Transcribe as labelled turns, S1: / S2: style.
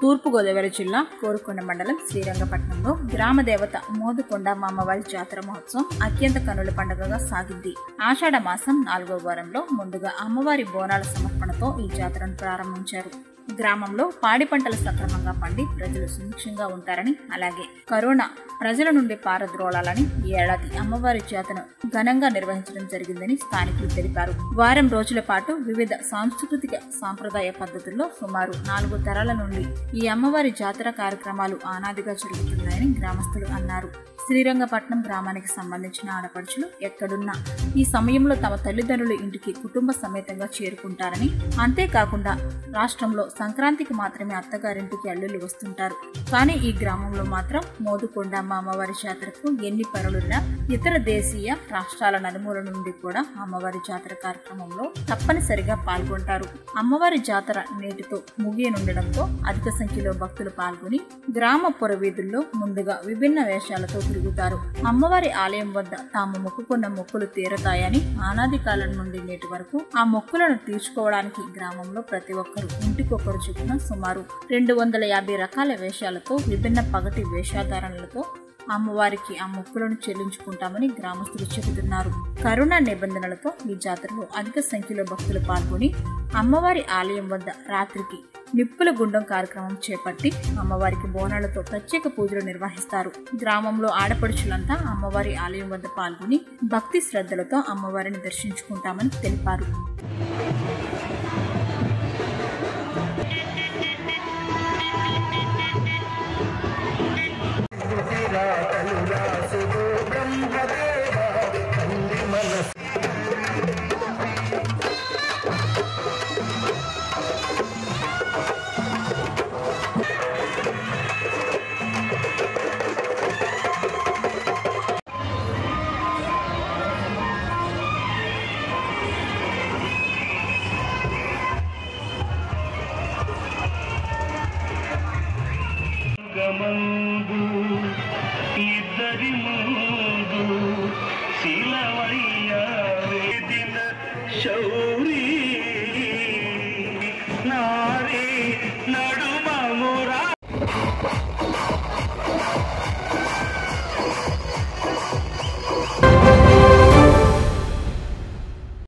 S1: తూర్పుగోదావరి జిల్లా కోరుకొండ మండలం శ్రీరంగపట్నంలో గ్రామ దేవత మోదుకొండ మామవారి జాతర మహోత్సవం అత్యంత కనుల పండుగగా సాగింది ఆషాఢ మాసం నాలుగో వారంలో ముందుగా అమ్మవారి బోనాల సమర్పణతో ఈ జాతరను ప్రారంభించారు గ్రామంలో పాడి పంటలు సక్రమంగా పండి ప్రజలు సుభిక్షంగా ఉంటారని అలాగే కరోనా ప్రజల నుండి పారద్రోలాలని ఈ ఏడాది అమ్మవారి జాతరను ఘనంగా నిర్వహించడం జరిగిందని స్థానికులు తెలిపారు వారం రోజుల పాటు వివిధ సాంస్కృతిక సాంప్రదాయ పద్ధతుల్లో సుమారు నాలుగు తరాల నుండి ఈ అమ్మవారి జాతర కార్యక్రమాలు ఆనాదిగా జరుగుతున్నాయని గ్రామస్తులు అన్నారు శ్రీరంగపట్నం గ్రామానికి సంబంధించిన ఆడపడుచులు ఎక్కడున్నా ఈ సమయంలో తమ తల్లిదండ్రుల ఇంటికి కుటుంబ సమేతంగా చేరుకుంటారని అంతేకాకుండా రాష్ట్రంలో సంక్రాంతికి మాత్రమే అత్తగారింటికి అల్లుళ్ళు వస్తుంటారు కానీ ఈ గ్రామంలో మాత్రం మోదుకొండ మా అమ్మవారి జాతరకు ఎన్ని పరులున్నా ఇతర దేశీయ రాష్ట్రాల నలుమూల నుండి కూడా అమ్మవారి జాతర కార్యక్రమంలో తప్పనిసరిగా పాల్గొంటారు అమ్మవారి జాతర నేటితో ముగియనుండడంతో అధిక సంఖ్యలో భక్తులు పాల్గొని గ్రామ పురవీధుల్లో ముందుగా విభిన్న వేషాలతో తిరుగుతారు అమ్మవారి ఆలయం వద్ద తాము మొక్కుకున్న మొక్కులు తీరతాయని ఆనాది కాలం నుండి నేటి వరకు ఆ మొక్కులను తీర్చుకోవడానికి గ్రామంలో ప్రతి ఒక్కరు ఇంటికొకరు చొప్పున సుమారు రెండు వందల యాభై రకాల వేషాలతో విభిన్న పగటి వేషాధారణలతో అమ్మవారికి ఆ మొక్కులను చెల్లించుకుంటామని గ్రామస్తులు చెబుతున్నారు కరోనా నిబంధనలతో ఈ జాతరలో అధిక సంఖ్యలో భక్తులు పాల్గొని అమ్మవారి ఆలయం వద్ద రాత్రికి నిప్పుల గుండం కార్యక్రమం చేపట్టి అమ్మవారికి బోనాలతో ప్రత్యేక పూజలు నిర్వహిస్తారు గ్రామంలో ఆడపడుచులంతా అమ్మవారి ఆలయం వద్ద పాల్గొని భక్తి శ్రద్ధలతో అమ్మవారిని దర్శించుకుంటామని తెలిపారు
S2: గమందు ఇద్దరి ముందు శిలవయ్య వేదిన శౌరీ నారీ నడు